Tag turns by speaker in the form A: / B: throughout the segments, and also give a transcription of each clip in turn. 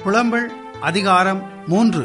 A: புலம்பல் அதிகாரம் மூன்று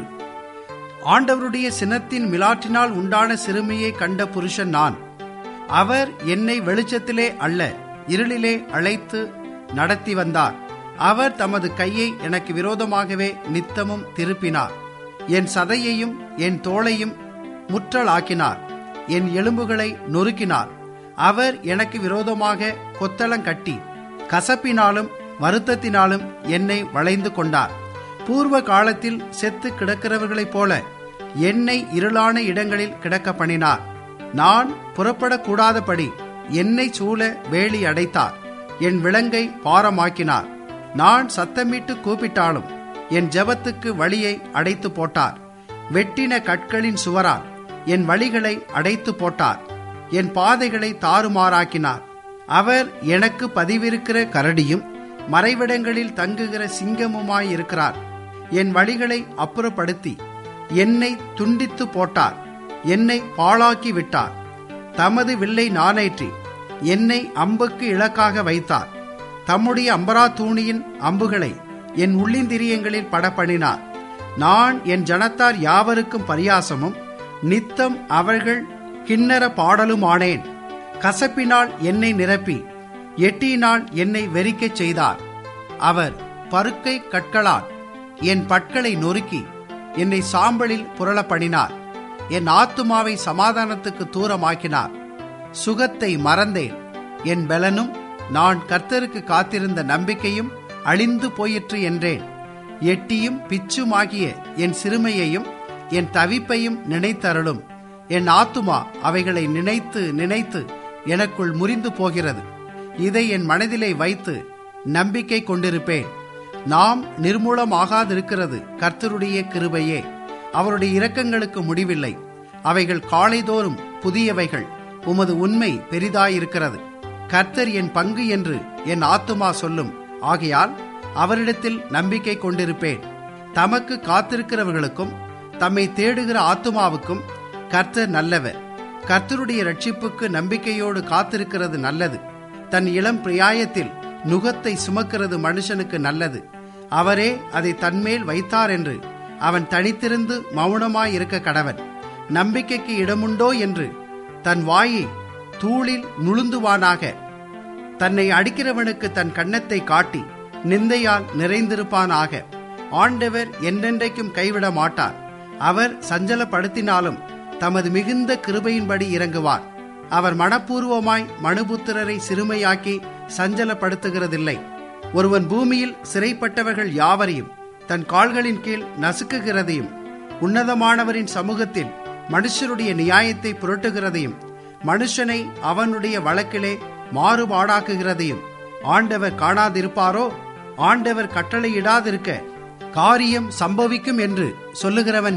A: ஆண்டவருடைய சினத்தின் மிலாற்றினால் உண்டான சிறுமியை கண்ட புருஷன் நான் அவர் என்னை வெளிச்சத்திலே அல்ல இருளிலே அழைத்து நடத்தி வந்தார் அவர் தமது கையை எனக்கு விரோதமாகவே நித்தமும் திருப்பினார் என் சதையையும் என் தோளையும் முற்றலாக்கினார் என் எலும்புகளை நொறுக்கினார் அவர் எனக்கு விரோதமாக கொத்தளங்கட்டி கசப்பினாலும் வருத்தத்தினாலும் என்னை வளைந்து கொண்டார் பூர்வ காலத்தில் செத்து கிடக்கிறவர்களைப் போல என்னை இருளான இடங்களில் கிடக்க பண்ணினார் நான் புறப்படக்கூடாதபடி என்னை சூழ வேலி அடைத்தார் என் விலங்கை பாரமாக்கினார் நான் சத்தமிட்டு கூப்பிட்டாலும் என் ஜெபத்துக்கு வழியை அடைத்து போட்டார் வெட்டின கற்களின் சுவரால் என் வழிகளை அடைத்து போட்டார் என் பாதைகளை தாறுமாறாக்கினார் அவர் எனக்கு பதிவிருக்கிற கரடியும் மறைவிடங்களில் தங்குகிற சிங்கமுமாயிருக்கிறார் என் வழிகளை அப்புறப்படுத்தி என்னை துண்டித்து போட்டார் என்னை பாழாக்கி விட்டார் தமது வில்லை நானேற்றி என்னை அம்புக்கு இலக்காக வைத்தார் தம்முடைய அம்பரா தூணியின் அம்புகளை என் உள்ளிந்திரியங்களில் படப்பண்ணினார் நான் என் ஜனத்தார் யாவருக்கும் பரியாசமும் நித்தம் அவர்கள் கிண்ணற பாடலுமானேன் கசப்பினால் என்னை நிரப்பி எட்டியினால் என்னை வெறிக்கச் செய்தார் அவர் பருக்கை கற்களால் என் பற்களை நொறுக்கி என்னை சாம்பலில் புரள பண்ணினார் என் ஆத்துமாவை சமாதானத்துக்கு தூரமாக்கினார் சுகத்தை மறந்தேன் என் பலனும் நான் கர்த்தருக்கு காத்திருந்த நம்பிக்கையும் அழிந்து போயிற்று என்றேன் எட்டியும் பிச்சுமாகிய என் சிறுமையையும் என் தவிப்பையும் நினைத்தருளும் என் ஆத்துமா அவைகளை நினைத்து நினைத்து எனக்குள் முறிந்து போகிறது இதை என் மனதிலே வைத்து நம்பிக்கை கொண்டிருப்பேன் நாம் நிர்மூலமாகாதிருக்கிறது கர்த்தருடைய கிருபையே அவருடைய இரக்கங்களுக்கு முடிவில்லை அவைகள் காலைதோறும் புதியவைகள் உமது உண்மை பெரிதாயிருக்கிறது கர்த்தர் என் பங்கு என்று என் ஆத்துமா சொல்லும் ஆகையால் அவரிடத்தில் நம்பிக்கை கொண்டிருப்பேன் தமக்கு காத்திருக்கிறவர்களுக்கும் தம்மை தேடுகிற ஆத்துமாவுக்கும் கர்த்தர் நல்லவர் கர்த்தருடைய ரட்சிப்புக்கு நம்பிக்கையோடு காத்திருக்கிறது நல்லது தன் இளம் பிரியாயத்தில் நுகத்தை சுமக்கிறது மனுஷனுக்கு நல்லது அவரே அதை தன்மேல் வைத்தார் என்று அவன் தனித்திருந்து மௌனமாயிருக்க கடவன் நம்பிக்கைக்கு இடமுண்டோ என்று தன் வாயை தூளில் நுழுந்துவானாக தன்னை அடிக்கிறவனுக்கு தன் கன்னத்தை காட்டி நிந்தையால் நிறைந்திருப்பானாக ஆண்டவர் என்றென்றைக்கும் கைவிட மாட்டார் அவர் சஞ்சலப்படுத்தினாலும் தமது மிகுந்த கிருபையின்படி இறங்குவார் அவர் மனப்பூர்வமாய் மனுபுத்திரரை சிறுமையாக்கி சஞ்சலப்படுத்துகிறதில்லை ஒருவன் பூமியில் சிறைப்பட்டவர்கள் யாவரையும் தன் கால்களின் கீழ் நசுக்குகிறதையும் உன்னதமானவரின் சமூகத்தில் மனுஷருடைய நியாயத்தை புரட்டுகிறதையும் மனுஷனை அவனுடைய வழக்கிலே மாறுபாடாக்குகிறதையும் ஆண்டவர் காணாதிருப்பாரோ ஆண்டவர் கட்டளையிடாதிருக்க காரியம் சம்பவிக்கும் என்று சொல்லுகிறவன்